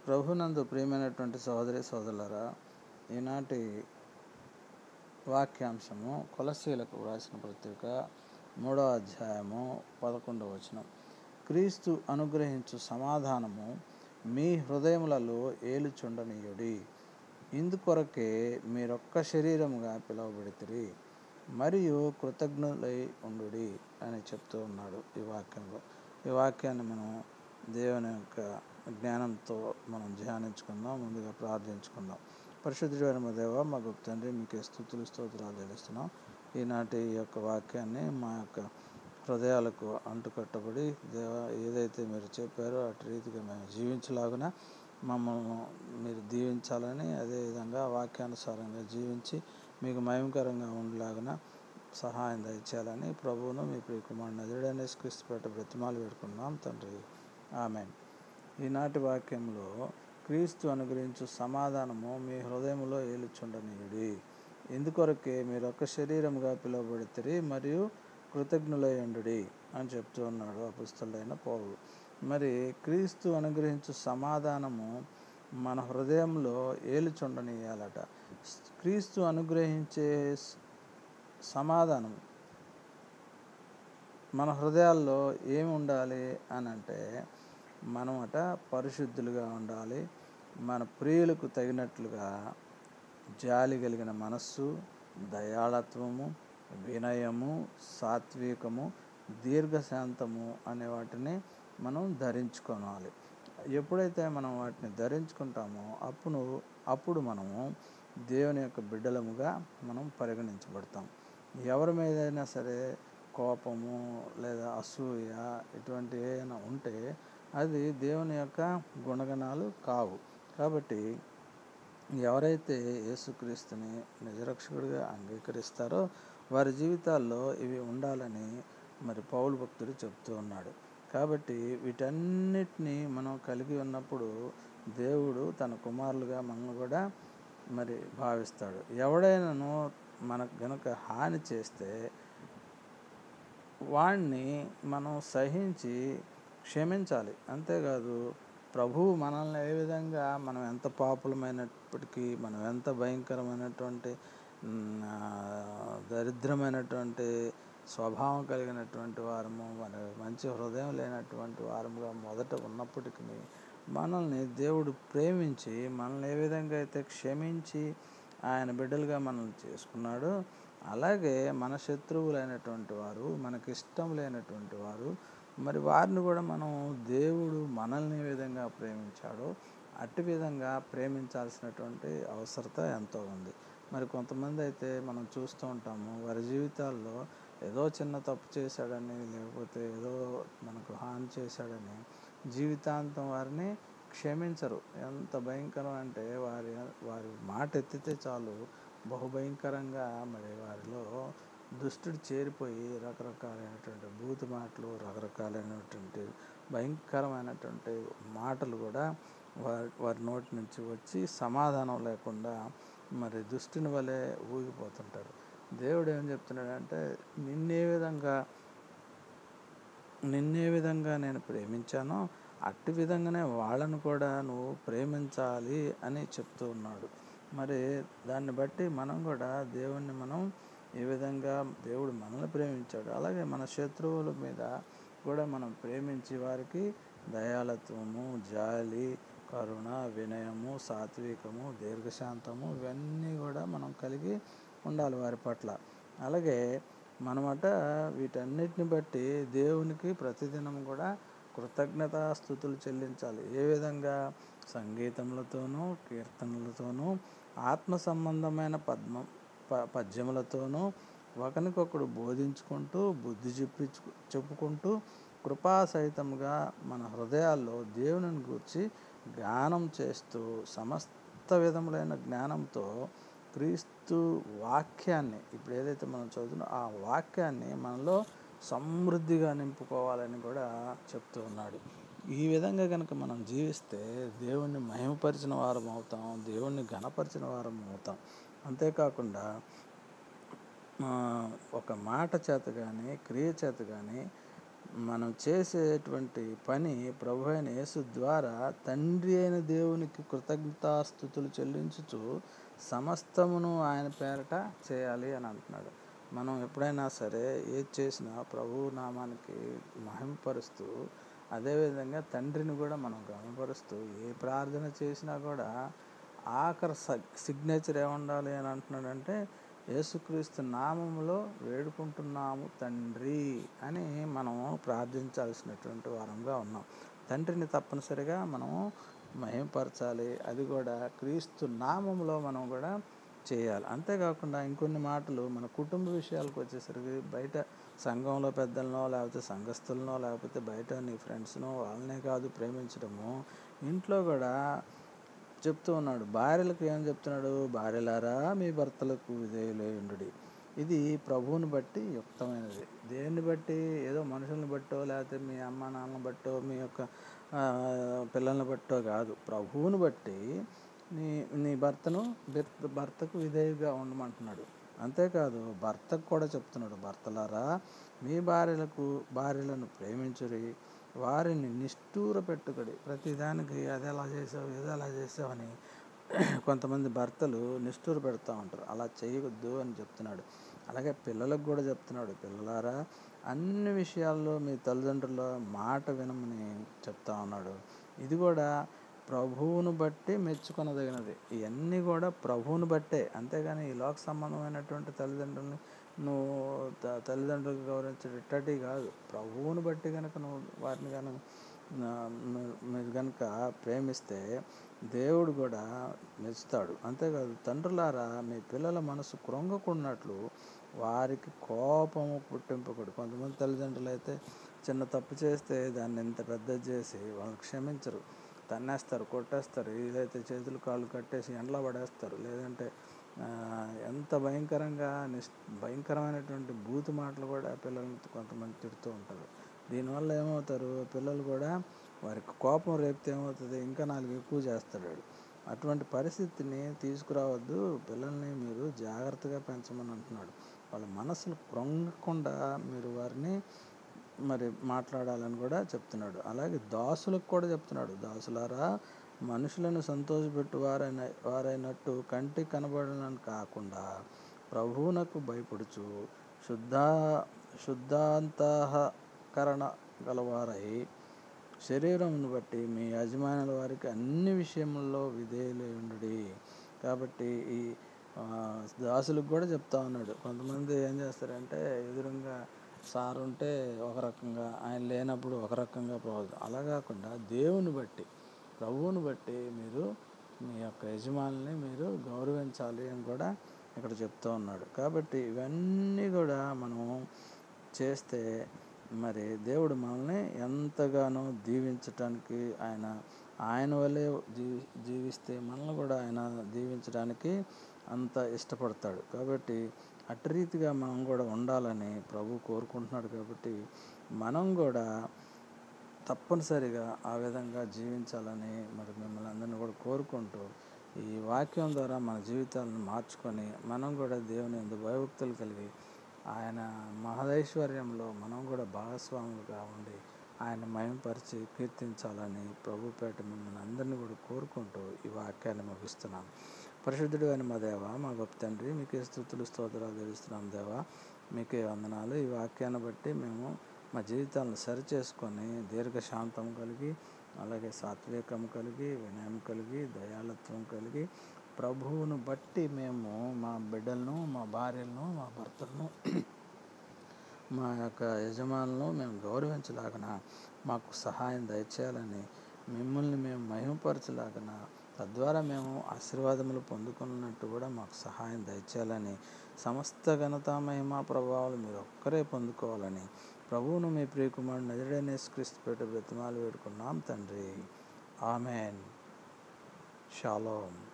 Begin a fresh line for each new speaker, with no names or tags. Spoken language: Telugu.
ప్రభునందు ప్రియమైనటువంటి సహోదరి సోదరులరా ఈనాటి వాక్యాంశము కొలసీలకు వ్రాసిన పత్రిక మూడవ అధ్యాయము పదకొండవ వచనం క్రీస్తు అనుగ్రహించు సమాధానము మీ హృదయములలో ఏలుచుండనీయుడి ఇందుకొరకే మీరొక్క శరీరముగా పిలువబడితిరి మరియు కృతజ్ఞులై ఉండుడి అని చెప్తూ ఉన్నాడు ఈ వాక్యంలో ఈ వాక్యాన్ని మనం దేవుని యొక్క జ్ఞానంతో మనం ధ్యానించుకుందాం ముందుగా ప్రార్థించుకుందాం పరిశుద్ధుడైన మా దేవ మా గొప్ప తండ్రి మీకు స్థుతులు స్తోత్రాలు చెల్లిస్తున్నాం ఈనాటి ఈ యొక్క వాక్యాన్ని మా యొక్క హృదయాలకు అంటుకట్టబడి దేవ ఏదైతే మీరు చెప్పారో అటు రీతిగా మేము జీవించలాగున మమ్మల్ని మీరు దీవించాలని అదేవిధంగా వాక్యానుసారంగా జీవించి మీకు మయంకరంగా ఉండలాగున సహాయం దయచేయాలని ప్రభువును మీ ప్రియకుమారు నదుడైన క్రీస్తుపేట బ్రతిమాలు వేడుకున్నాం తండ్రి ఆమె ఈనాటి వాక్యంలో క్రీస్తు అనుగ్రహించు సమాధానము మీ హృదయంలో ఏలుచుండనీయుడి ఇందుకొరకే మీరు ఒక శరీరముగా పిలువబడితే మరియు కృతజ్ఞులయ్యుండు అని చెప్తూ ఉన్నాడు అపుస్తులైన పౌరులు మరి క్రీస్తు అనుగ్రహించు సమాధానము మన హృదయంలో ఏలుచుండనీయాలట క్రీస్తు అనుగ్రహించే సమాధానం మన హృదయాల్లో ఏమి ఉండాలి అని అంటే మనమట పరిశుద్ధులుగా ఉండాలి మన ప్రియులకు తగినట్లుగా జాలి కలిగిన మనస్సు దయాళత్వము వినయము సాత్వికము దీర్ఘశాంతము అనే వాటిని మనం ధరించుకోవాలి ఎప్పుడైతే మనం వాటిని ధరించుకుంటామో అప్పుడు అప్పుడు మనము దేవుని యొక్క బిడ్డలముగా మనం పరిగణించబడతాం ఎవరి మీదైనా సరే కోపము లేదా అసూయ ఇటువంటి ఏమైనా ఉంటే అది దేవుని యొక్క గుణగణాలు కావు కాబట్టి ఎవరైతే యేసుక్రీస్తుని నిజరక్షకుడిగా అంగీకరిస్తారో వారి జీవితాల్లో ఇవి ఉండాలని మరి పౌలు భక్తుడు చెప్తూ ఉన్నాడు కాబట్టి వీటన్నిటినీ మనం కలిగి ఉన్నప్పుడు దేవుడు తన కుమారులుగా మనల్ని కూడా మరి భావిస్తాడు ఎవడైనాను మనకు గనుక హాని చేస్తే వాణ్ణి మనం సహించి క్షమించాలి అంతేకాదు ప్రభువు మనల్ని ఏ విధంగా మనం ఎంత పాపులమైనప్పటికీ మనం ఎంత భయంకరమైనటువంటి దరిద్రమైనటువంటి స్వభావం కలిగినటువంటి వారము మన మంచి హృదయం లేనటువంటి వారముగా మొదట ఉన్నప్పటికీ మనల్ని దేవుడు ప్రేమించి మనల్ని ఏ విధంగా అయితే క్షమించి ఆయన బిడ్డలుగా మనల్ని చేసుకున్నాడో అలాగే మన శత్రువులైనటువంటి వారు మనకి ఇష్టం లేనటువంటి వారు మరి వారిని కూడా మనం దేవుడు మనల్ని ఏ విధంగా ప్రేమించాడో అట్టి విధంగా ప్రేమించాల్సినటువంటి అవసరత ఎంతో ఉంది మరి కొంతమంది అయితే మనం చూస్తూ ఉంటాము వారి జీవితాల్లో ఏదో చిన్న తప్పు చేశాడని లేకపోతే ఏదో మనకు హాని చేశాడని జీవితాంతం వారిని క్షమించరు ఎంత భయంకరం అంటే వారి వారి మాట ఎత్తితే చాలు బహుభయంకరంగా మరి వారిలో దుష్టుడు చేరిపోయి రకరకాలైనటువంటి బూతు మాటలు రకరకాలైనటువంటి భయంకరమైనటువంటి మాటలు కూడా వారి వారి నోటి నుంచి వచ్చి సమాధానం లేకుండా మరి దుష్టుని వలె ఊగిపోతుంటారు దేవుడు ఏం చెప్తున్నాడంటే నిన్నే విధంగా నిన్నే విధంగా నేను ప్రేమించానో అట్టి విధంగానే వాళ్ళను కూడా నువ్వు ప్రేమించాలి అని చెప్తూ ఉన్నాడు మరి దాన్ని బట్టి మనం కూడా దేవుణ్ణి మనం ఏ విధంగా దేవుడు మనల్ని ప్రేమించాడు అలాగే మన శత్రువుల మీద కూడా మనం ప్రేమించి వారికి దయాలత్వము జాలి కరుణ వినయము సాత్వికము దీర్ఘశాంతము ఇవన్నీ కూడా మనం కలిగి ఉండాలి వారి పట్ల అలాగే మనమట వీటన్నిటిని బట్టి దేవునికి ప్రతిదినం కూడా కృతజ్ఞతాస్థుతులు చెల్లించాలి ఏ విధంగా సంగీతములతోనూ కీర్తనలతోనూ ఆత్మ సంబంధమైన పద్మ ప పద్యములతోనూ ఒకరికొకడు బోధించుకుంటూ బుద్ధి చెప్పించు చెప్పుకుంటూ కృపాసహితంగా మన హృదయాల్లో దేవుని గూర్చి జ్ఞానం చేస్తూ సమస్త విధములైన జ్ఞానంతో క్రీస్తు వాక్యాన్ని ఇప్పుడు ఏదైతే మనం చదువుతున్నా ఆ వాక్యాన్ని మనలో సమృద్ధిగా నింపుకోవాలని కూడా చెప్తూ ఉన్నాడు ఈ విధంగా కనుక మనం జీవిస్తే దేవుణ్ణి మహిమపరిచిన వారం అవుతాం దేవుణ్ణి ఘనపరిచిన వారం అవుతాం అంతేకాకుండా ఒక మాట చేత కానీ క్రియ చేత కానీ మనం చేసేటువంటి పని ప్రభు అయిన యేసు ద్వారా తండ్రి అయిన దేవునికి కృతజ్ఞతాస్థుతులు చెల్లించుచు సమస్తమును ఆయన పేరట చేయాలి అని అంటున్నాడు మనం ఎప్పుడైనా సరే ఏది చేసినా ప్రభు నామానికి మహిమపరుస్తూ అదేవిధంగా తండ్రిని కూడా మనం గమపరుస్తూ ఏ ప్రార్థన చేసినా కూడా ఆఖరి సిగ్నేచర్ ఏముండాలి అని అంటున్నాడంటే యేసుక్రీస్తు నామములో వేడుకుంటున్నాము తండ్రి అని మనము ప్రార్థించాల్సినటువంటి వారంగా ఉన్నాం తండ్రిని తప్పనిసరిగా మనము మహిమపరచాలి అది కూడా క్రీస్తు నామంలో మనం కూడా చేయాలి అంతేకాకుండా ఇంకొన్ని మాటలు మన కుటుంబ విషయాలకు వచ్చేసరికి బయట సంఘంలో పెద్దలనో లేకపోతే సంఘస్థులనో లేకపోతే బయట నీ ఫ్రెండ్స్నో వాళ్ళనే కాదు ప్రేమించడము ఇంట్లో కూడా చెప్తూ ఉన్నాడు భార్యలకు ఏం చెప్తున్నాడు భార్యలారా మీ భర్తలకు విధేయులేయుండు ఇది ప్రభువుని బట్టి యుక్తమైనది దేన్ని బట్టి ఏదో మనుషుల్ని బట్టో లేకపోతే మీ అమ్మ నాన్నని బట్టో మీ యొక్క పిల్లల్ని బట్టో కాదు ప్రభువుని బట్టి నీ నీ భర్తను భర్తకు విధేయుగా ఉండమంటున్నాడు అంతేకాదు భర్తకు కూడా చెప్తున్నాడు భర్తలారా మీ భార్యలకు భార్యలను ప్రేమించురి వారిని నిష్ఠూర పెట్టుకడి ప్రతిదానికి అది ఎలా చేసావు ఇది ఎలా చేసావు అని కొంతమంది భర్తలు నిష్ఠూర పెడతా ఉంటారు అలా చేయవద్దు అని చెప్తున్నాడు అలాగే పిల్లలకు కూడా చెప్తున్నాడు పిల్లలారా అన్ని విషయాల్లో మీ తల్లిదండ్రుల మాట వినమని చెప్తా ఉన్నాడు ఇది కూడా ప్రభువును బట్టి మెచ్చుకొనదగినది ఇవన్నీ కూడా ప్రభువును బట్టే అంతేగాని ఈ లోక సంబంధమైనటువంటి తల్లిదండ్రులని నువ్వు తల్లిదండ్రులకు గౌరవించేటట్టు కాదు ప్రభువును బట్టి కనుక నువ్వు వారిని కనుక మీరు కనుక ప్రేమిస్తే దేవుడు కూడా మెచ్చుతాడు అంతేకాదు తండ్రులారా మీ పిల్లల మనసు కృంగకున్నట్లు వారికి కోపము పుట్టింపకూడదు కొంతమంది తల్లిదండ్రులు అయితే చిన్న తప్పు చేస్తే దాన్ని ఎంత పెద్ద చేసి వాళ్ళని క్షమించరు తన్నేస్తారు కొట్టేస్తారు ఇదైతే చేతులు కాళ్ళు కట్టేసి ఎండలో పడేస్తారు లేదంటే ఎంత భయంకరంగా నిస్ భయంకరమైనటువంటి బూతు మాటలు కూడా పిల్లల్ని కొంతమంది తిడుతూ ఉంటారు దీనివల్ల ఏమవుతారు పిల్లలు కూడా వారికి కోపం రేపితే ఏమవుతుంది ఇంకా నాలుగు ఎక్కువ చేస్తాడు అటువంటి పరిస్థితిని తీసుకురావద్దు పిల్లల్ని మీరు జాగ్రత్తగా పెంచమని అంటున్నాడు వాళ్ళ మనసులు కృంగకుండా మీరు వారిని మరి మాట్లాడాలని కూడా చెప్తున్నాడు అలాగే దాసులకు కూడా చెప్తున్నాడు దాసులారా మనుషులను సంతోషపెట్టు వారైన వారైనట్టు కంటి కనబడనని కాకుండా ప్రభువునకు భయపడుచు శుద్ధ శుద్ధాంతఃకరణ గలవారై శరీరమును బట్టి మీ యజమానుల వారికి అన్ని విషయముల్లో విధేయులై కాబట్టి ఈ దాసులకు కూడా చెప్తా ఉన్నాడు కొంతమంది ఏం చేస్తారంటే ఎదురుగా సార్ ఉంటే ఒక రకంగా ఆయన లేనప్పుడు ఒక రకంగా ప్రవర్తి అలా కాకుండా దేవుని బట్టి ప్రభువుని బట్టి మీరు మీ యొక్క యజమానుల్ని మీరు గౌరవించాలి అని కూడా ఇక్కడ చెప్తూ ఉన్నాడు కాబట్టి ఇవన్నీ కూడా మనం చేస్తే మరి దేవుడు మనల్ని ఎంతగానో దీవించటానికి ఆయన ఆయన వల్లే జీవి జీవిస్తే మనల్ని కూడా ఆయన దీవించడానికి అంత ఇష్టపడతాడు కాబట్టి అటు రీతిగా మనం కూడా ఉండాలని ప్రభు కోరుకుంటున్నాడు కాబట్టి మనం కూడా తప్పనిసరిగా ఆ విధంగా జీవించాలని మరి మిమ్మల్ని అందరినీ కూడా కోరుకుంటూ ఈ వాక్యం ద్వారా మన జీవితాలను మార్చుకొని మనం కూడా దేవుని ఎందు భయభక్తులు కలిగి ఆయన మహదైశ్వర్యంలో మనం కూడా భాగస్వాములుగా ఉండి ఆయన మయంపరిచి కీర్తించాలని ప్రభుపేట మిమ్మల్ని అందరినీ కూడా కోరుకుంటూ ఈ వాక్యాన్ని ముగిస్తున్నాం పరిశుద్ధుడు అని మా దేవ మా గొప్ప తండ్రి మీకే స్థుతులు స్తోత్రాలు తెలుస్తున్నాం దేవా మీకే వందనాలు ఈ వాక్యాన్ని బట్టి మేము మా జీవితాలను సరిచేసుకొని దీర్ఘశాంతం కలిగి అలాగే సాత్వికం కలిగి వినయం కలిగి దయాళత్వం కలిగి ప్రభువును బట్టి మేము మా బిడ్డలను మా భార్యలను మా భర్తలను మా యొక్క యజమానులను మేము గౌరవించలాగన మాకు సహాయం దయచేయాలని మిమ్మల్ని మేము మహిమపరచలాగన తద్వారా మేము ఆశీర్వాదములు పొందుకున్నట్టు కూడా మాకు సహాయం దయచేయాలని సమస్త ఘనత మహిమ ప్రభావాలు మీరు ఒక్కరే పొందుకోవాలని ప్రభువును మీ ప్రియకుమారుడు నజడైన క్రీస్తు పేట బ్రతిమాలు వేడుకున్నాం తండ్రి ఆమెన్ షాలోమ్